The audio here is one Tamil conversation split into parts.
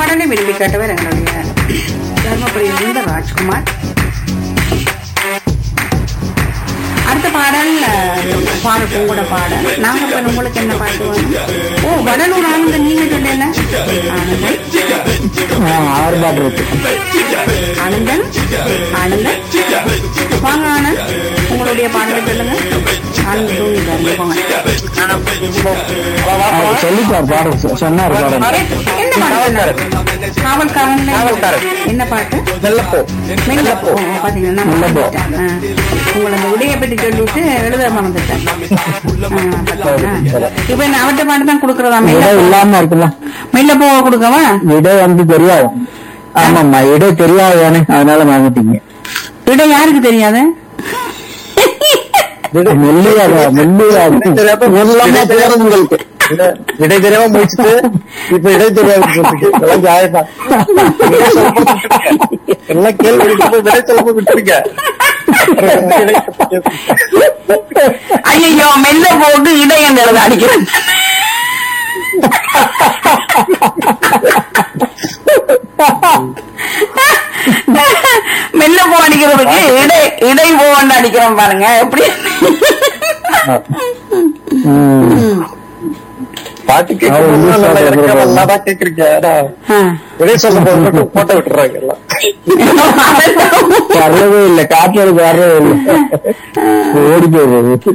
பாடலை விரும்பி கேட்டவர் எங்களுடைய தர்மபுரியிலிருந்து ராஜ்குமார் அடுத்த பாடல் அஹ், பாடல் உங்களோட பாடல் நாங்க இப்ப உங்களுக்கு என்ன பாட்டு வேணும் ஓ வடலூர் ஆனந்தன் நீங்க சொல்லல ஆனந்தன் ஆறு பாட்டு இருக்கு ஆனந்தன் ஆனந்தன் வாங்க ஆனந்த் உங்களுடைய பாடலை சொல்லுங்க ஆனந்த் தூங்கிட்டாரு போங்க அவர் சொல்லிட்டார் பாடம் சொ- சொன்னார் பாடம் என்ன பாட்டு காவல்காரன் என்ன பாட்டு மெல்லப்போ மெல்லப்போ பாத்தீங்கன்னா நான் மெல்லப்போ. மறந்துட்டேன். ஆ. உங்களை அந்த உடைய பற்றி சொல்லிட்டு எழுத மறந்துட்டேன் ஆ, பாத்தீங்களா? இப்ப என்ன அவட்ட பாட்டு தான் கொடுக்கறதா விடை மெல்ல இல்லாம இருக்குல்ல மெல்லப்போ கொடுக்கவா விடை வந்து தெரியாது ஆமாம்மா விடை தெரியாது தானே அதனால வாங்கிட்டீங்க விட யாருக்கு தெரியாது மெல்லியாது மெல்லியாது எல்லாமே தெரியாது உங்களுக்கு இடை தெரியாம முடிச்சுட்டு இப்ப இடை தெரியாம சொல்லிட்டு எல்லாம் ஜாயதான் எல்லாம் கேள்வி எடுத்து விடை சொல்லாம விட்டுருங்க ஐயோ மெல்ல போட்டு இடையன் எழுத அடிக்கிறேன் மெல்ல போ அடிக்கிறதுக்கு இடை இடை போன்னு அடிக்கிறோம் பாருங்க எப்படி ம். பாட்டு கேட்கணும் நல்லா இறக்காம நல்லாதான் கேக்குறீங்க ஆனா ஆ. விடை சொல்ல போது மட்டும் போட்டோ விட்டுறாங்க எல்லாம் வர்றதே இல்ல காட்டுறதுக்கு வர்றதே இல்ல ஓடி போயிடுது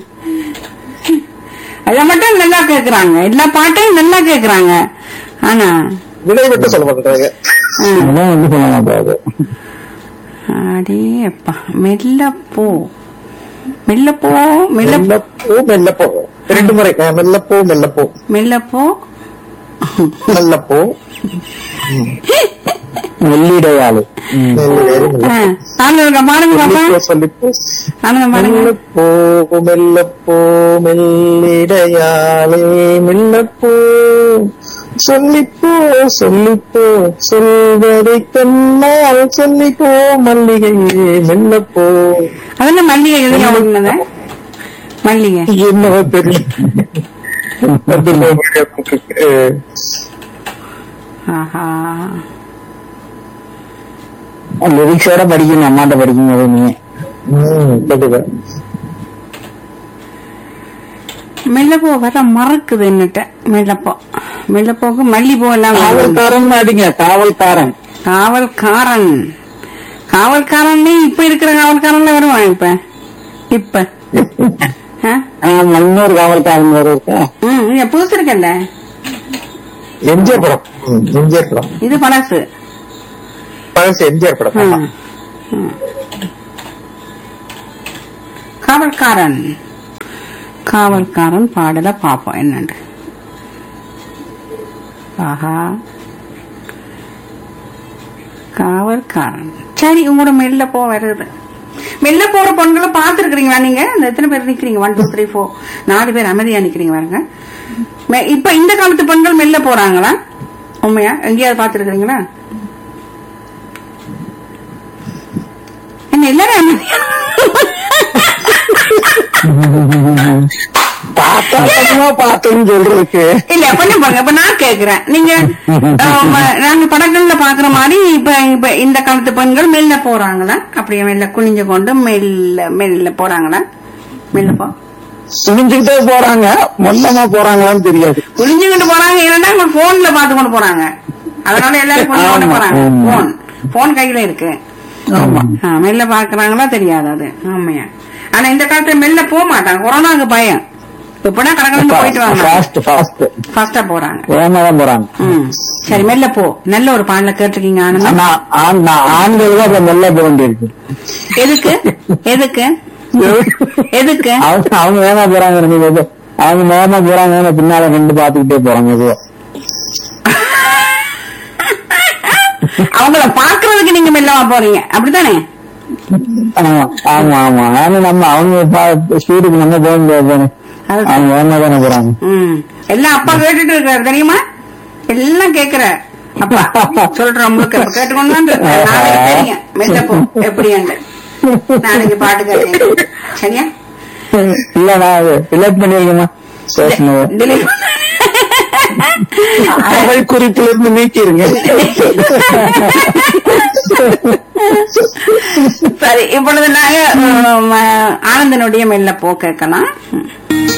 அத மட்டும் நல்லா கேக்குறாங்க எல்லா பாட்டையும் நல்லா கேக்குறாங்க ஆனா விடை மட்டும் சொல்ல மாட்டேறாங்க ஆ. அதான் வந்து சொல்ல மாட்டாரு அடே அப்பா மெல்ல போ மெல்ல போ மெல்ல மெல்ல போ மெல்ல போ ரெண்டு முறை அஹ், மெல்ல போ மெல்ல போ மெல்ல போ மெல்ல போ வெள்ளிடையாளு ம். ஆ. ஆனந்தம் பாருங்க பாப்பா சொல்லிப்போ ஆனந்தம் பாருங்க மெல்லப்போ மெல்லப்போ மெல்லிடையாளே மெல்லப்போ சொல்லிப்போ சொல்லிப்போ சொல்வதை கண்ணால் சொல்லிப்போ மல்லிகையே மெல்லப்போ அதெல்லாம் மல்லிகை எதுங்க ஓடுனது மல்லிகை என்னவோ தெரியல அது அஹ், ஆஹா லிரிக்ஸோட படிக்கணும் அம்மாட்ட படிக்கும் போது நீங்க உம், கண்டிப்பா. மெல்லப்போ பார்த்தா மறக்குது என்னட்ட மெல்லப்போ மெல்லப்போக்கு மல்லிப்பூ எல்லாம் வேணும். காவல்காரன் அடிங்க காவல்காரன் காவல்காரன் காவல்காரன் இப்ப இருக்கிற காவல்காரன்ல வருவான் இப்ப இப்ப ஆ? ஆமா, இன்னொரு காவல்காரன் வேற இருக்கா ம், இங்க புதுசு இருக்கல்ல எம்ஜிஆர் படம் உம், எம்ஜிஆர் படம் இது பழசு பழசு எம்ஜிஆர் படம் ம், ஆமா. ம். காவல்காரன் காவல்காரன் பாடல பாப்போம் என்னண்டு ஆஹா காவல்காரன் சரி உங்களோட மெல்ல போ வருது மெல்ல போற பொண்களை பாத்துருக்கீங்களா நீங்க இந்த எத்தனை பேர் நிக்கிறீங்க ஒன் டூ த்ரீ ஃபோர் நாலு பேர் அமைதியா நிக்கிறீங்க பாருங்க மெ- இப்ப இந்த காலத்து பெண்கள் மெல்ல போறாங்களா உண்மையா எங்கேயாவது பாத்துருக்கீங்களா என்ன எல்லாரும் அமைதியா பார்த்தா பக்கமா பார்த்தேன்னு சொல்றதுக்கு இல்ல கொஞ்சம் பாருங்க இப்ப நான் கேக்குறேன் நீங்க ஆம், நாங்க படங்கள்ல பாக்குற மாதிரி இப்ப இப்ப இந்த காலத்து பெண்கள் மெல்ல போறாங்களா அப்படியே மெல்ல குனிஞ்சு கொண்டு மெல்ல மெல்ல போறாங்களா மெல்ல போ சுழிஞ்சுக்கிட்டே போறாங்க மொத்தமா போறாங்களான்னு தெரியாது குனிஞ்சுக்கிட்டு போறாங்க ஏன்னா அவங்க போன்ல பாத்து கொண்டு போறாங்க அதனால எல்லாரும் கொண்டு கொண்டு ஆமா, போறாங்க ஆமா. போன் போன் கையில இருக்கு ஆமா ஆ, மெல்ல பாக்குறாங்களா தெரியாது அது ஆமையா ஆனா இந்த காலத்துல மெல்ல போக மாட்டாங்க கொரோனாக்கு பயம் இப்பனா கடற்கடந்து போயிட்டு வாங்க ஃபாஸ்ட் ஃபாஸ்ட் ஃபர்ஸ்டா போறாங்க வேகமா தான் போறாங்க ம். சரி மெல்ல போ நல்ல ஒரு பாடல கேட்டிருக்கீங்க ஆனந்தம் ஆனா ஆண் நான் ஆண்கள் தான் இப்ப மெல்ல போக வேண்டியிருக்கு எதுக்கு எதுக்கு எதுக்கு அவங்க அவங்க வேகமா போறாங்க நீங்க எது- அவங்க வேகமா போறாங்க பின்னால ரெண்டு பாத்துக்கிட்டே போறாங்க இது அவங்கள பாக்குறதுக்கு நீங்க மெல்லவா போறீங்க அப்படித்தானே ஆமா ஆமா ஆமா ஆனா நம்ம அவங்க ஸ்பீடுக்கு நம்ம போக முடியாது தானே அது- அவங்க வேகமா தானே போறாங்க ம். எல்லாம் அப்பா கேட்டுட்டு இருக்காரு தெரியுமா எல்லாம் கேக்குற அப்பா சொல்றேன் உங்களுக்கு இப்ப கேட்டுக்கொண்டு தான் இருக்கேன். நாளைக்கு தெரியும் மெல்ல போ எப்படி நாளைக்கு பாட்டு கேட்க சரியா இல்ல நான் அது ரிலேட் பண்ணிருக்கேமா பேசணும் delete அவள் குறிப்பிலிருந்து நீக்கிருங்க சரி இப்பொழுது நாங்க உம், ஆனந்தனுடைய மெல்ல போ கேட்கலாம்